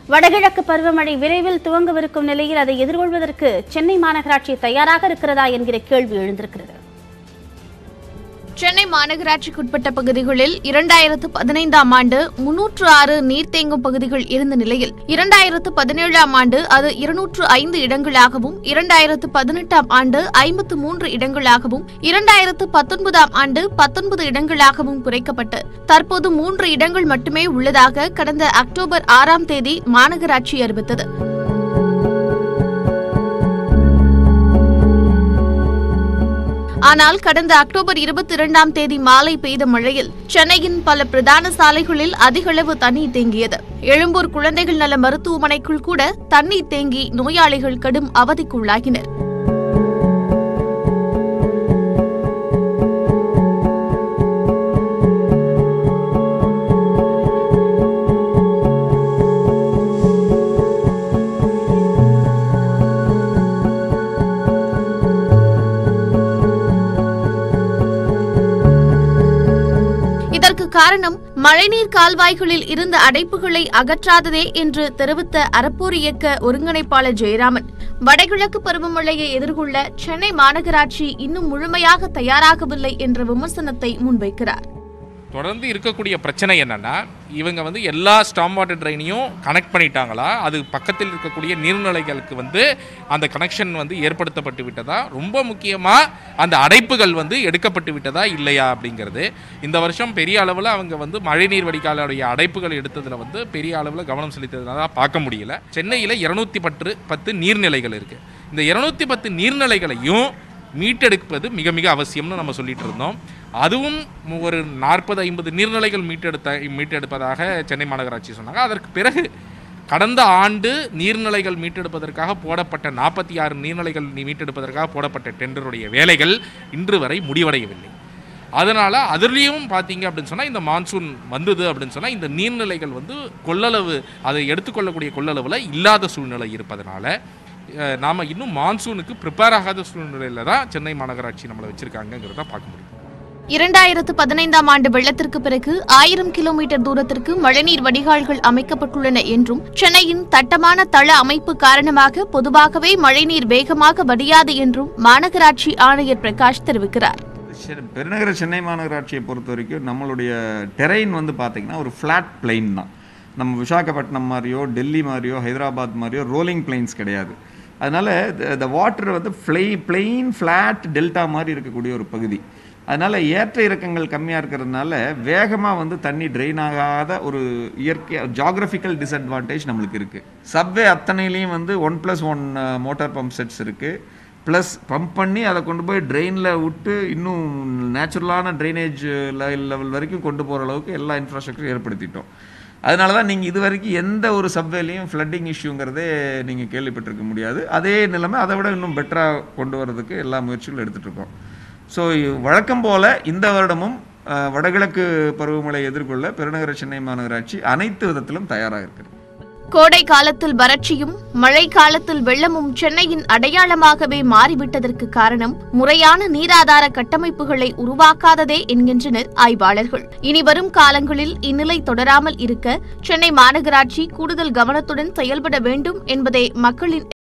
வடகிழக்கு பருவமழை விரைவில் துவங்கவிருக்கும் நிலையில் அதை எதிர்கொள்வதற்கு சென்னை மாநகராட்சி தயாராக இருக்கிறதா என்கிற கேள்வி எழுந்திருக்கிறது சென்னை மாநகராட்சிக்குட்பட்ட பகுதிகளில் இரண்டாயிரத்து பதினைந்தாம் ஆண்டு முன்னூற்று ஆறு நீர் தேங்கும் பகுதிகள் இருந்த நிலையில் இரண்டாயிரத்து பதினேழாம் ஆண்டு அது இருநூற்று ஐந்து இடங்களாகவும் இரண்டாயிரத்து பதினெட்டாம் ஆண்டு ஐம்பத்து மூன்று இடங்களாகவும் இரண்டாயிரத்து பத்தொன்பதாம் ஆண்டு பத்தொன்பது இடங்களாகவும் குறைக்கப்பட்டு தற்போது மூன்று இடங்கள் மட்டுமே உள்ளதாக கடந்த அக்டோபர் ஆறாம் தேதி மாநகராட்சி அறிவித்தது ஆனால் கடந்த அக்டோபர் இருபத்தி இரண்டாம் தேதி மாலை பெய்த மழையில் சென்னையின் பல பிரதான சாலைகளில் அதிகளவு தண்ணீர் தேங்கியது எழும்பூர் குழந்தைகள் நல மருத்துவமனைக்குள் கூட தண்ணீர் தேங்கி நோயாளிகள் கடும் அவதிக்குள்ளாகினர் இதற்கு காரணம் மழைநீர் கால்வாய்களில் இருந்த அடைப்புகளை அகற்றாததே என்று தெரிவித்த அறப்போர் இயக்க ஒருங்கிணைப்பாளர் ஜெயராமன் வடகிழக்கு பருவமழையை எதிர்கொள்ள சென்னை மாநகராட்சி இன்னும் முழுமையாக தயாராகவில்லை என்ற விமர்சனத்தை முன்வைக்கிறார் தொடர்ந்து இருக்கக்கூடிய பிரச்சனை என்னன்னா இவங்க வந்து எல்லா ஸ்டாம் வாட்டர் ட்ரைனையும் கனெக்ட் பண்ணிட்டாங்களா அது பக்கத்தில் இருக்கக்கூடிய நீர்நிலைகளுக்கு வந்து அந்த கனெக்ஷன் வந்து ஏற்படுத்தப்பட்டு விட்டதா ரொம்ப முக்கியமாக அந்த அடைப்புகள் வந்து எடுக்கப்பட்டு விட்டதா இல்லையா அப்படிங்கிறது இந்த வருஷம் பெரிய அளவில் அவங்க வந்து மழைநீர் வடிகாலுடைய அடைப்புகள் எடுத்ததில் வந்து பெரிய அளவில் கவனம் செலுத்ததுனால பார்க்க முடியல சென்னையில் இருநூத்தி பத்து பத்து நீர்நிலைகள் இருக்குது இந்த இருநூத்தி பத்து நீர்நிலைகளையும் மீட்டெடுப்பது மிக மிக அவசியம்னு நம்ம சொல்லிட்டு இருந்தோம் அதுவும் ஒரு நாற்பது ஐம்பது நீர்நிலைகள் மீட்டெடுத்த மீட்டெடுப்பதாக சென்னை மாநகராட்சி சொன்னாங்க அதற்கு பிறகு கடந்த ஆண்டு நீர்நிலைகள் மீட்டெடுப்பதற்காக போடப்பட்ட நாற்பத்தி ஆறு நீர்நிலைகள் நீ- மீட்டெடுப்பதற்காக போடப்பட்ட டெண்டருடைய வேலைகள் இன்று வரை முடிவடையவில்லை அதனால் அதுலேயும் பார்த்தீங்க அப்படின்னு சொன்னால் இந்த மான்சூன் வந்தது அப்படின்னு சொன்னால் இந்த நீர்நிலைகள் வந்து கொள்ளளவு அதை எடுத்துக்கொள்ளக்கூடிய கொள்ளளவில் இல்லாத சூழ்நிலை இருப்பதனால அஹ், நாம இன்னும் மான்சூனுக்கு ப்ரிப்பேர் ஆகாத சூழ்நிலையில் தான் சென்னை மாநகராட்சி நம்மளை வச்சுருக்காங்கிறத பார்க்க முடியும் இரண்டாயிரத்து பதினைந்தாம் ஆண்டு வெள்ளத்திற்கு பிறகு ஆயிரம் கிலோமீட்டர் தூரத்திற்கு மழைநீர் வடிகால்கள் அமைக்கப்பட்டுள்ளன என்றும் சென்னையின் தட்டமான தள அமைப்பு காரணமாக பொதுவாகவே மழைநீர் வேகமாக வடியாது என்றும் மாநகராட்சி ஆணையர் பிரகாஷ் தெரிவிக்கிறார் செ- பெருநகர சென்னை மாநகராட்சியை பொறுத்த வரைக்கும் நம்மளுடைய டெரெயின் வந்து பார்த்திங்கன்னா ஒரு ஃப்ளாட் பிளைன் தான் நம்ம விசாகப்பட்டினம் மாதிரியோ டெல்லி மாதிரியோ ஹைதராபாத் மாதிரியோ ரோலிங் பிளைன்ஸ் கிடையாது அதனால் த வாட்டர் வந்து ஃப்ளை பிளெயின் ஃப்ளாட் டெல்டா மாதிரி இருக்கக்கூடிய ஒரு பகுதி அதனால் ஏற்ற இறக்கங்கள் கம்மியாக இருக்கிறதுனால வேகமாக வந்து தண்ணி ட்ரெயின் ஆகாத ஒரு இயற்கை ஜாகிரபிக்கல் டிஸ்அட்வான்டேஜ் நம்மளுக்கு இருக்குது சப்வே அத்தனையிலையும் வந்து one plus one motor pump sets இருக்குது ப்ளஸ் பம்ப் பண்ணி அதை கொண்டு போய் ட்ரெயினில் விட்டு இன்னும் நேச்சுரலான ட்ரைனேஜ் லெவல் வரைக்கும் கொண்டு போகிற அளவுக்கு எல்லா இன்ஃப்ராஸ்ட்ரக்சரும் ஏற்படுத்திட்டோம் அதனால தான் நீங்கள் இது வரைக்கும் எந்த ஒரு சப்வேலையும் ஃப்ளட்டிங் இஷ்யூங்கிறதே நீங்கள் கேள்விப்பட்டிருக்க முடியாது அதே நிலைமை அதை விட இன்னும் பெட்டராக கொண்டு வரதுக்கு எல்லா முயற்சிகளும் எடுத்துகிட்டு இருக்கோம் ஸோ வழக்கம் போல் இந்த வருடமும் அஹ், வடகிழக்கு பருவமழை எதிர்கொள்ள பெருநகர சென்னை மாநகராட்சி அனைத்து விதத்திலும் தயாராக இருக்கிறது கோடை காலத்தில் வறட்சியும் மழை காலத்தில் வெள்ளமும் சென்னையின் அடையாளமாகவே மாறிவிட்டதற்கு காரணம் முறையான நீராதார கட்டமைப்புகளை உருவாக்காததே என்கின்றனர் ஆய்வாளர்கள் இனி வரும் காலங்களில் இந்நிலை தொடராமல் இருக்க சென்னை மாநகராட்சி கூடுதல் கவனத்துடன் செயல்பட வேண்டும் என்பதே மக்களின்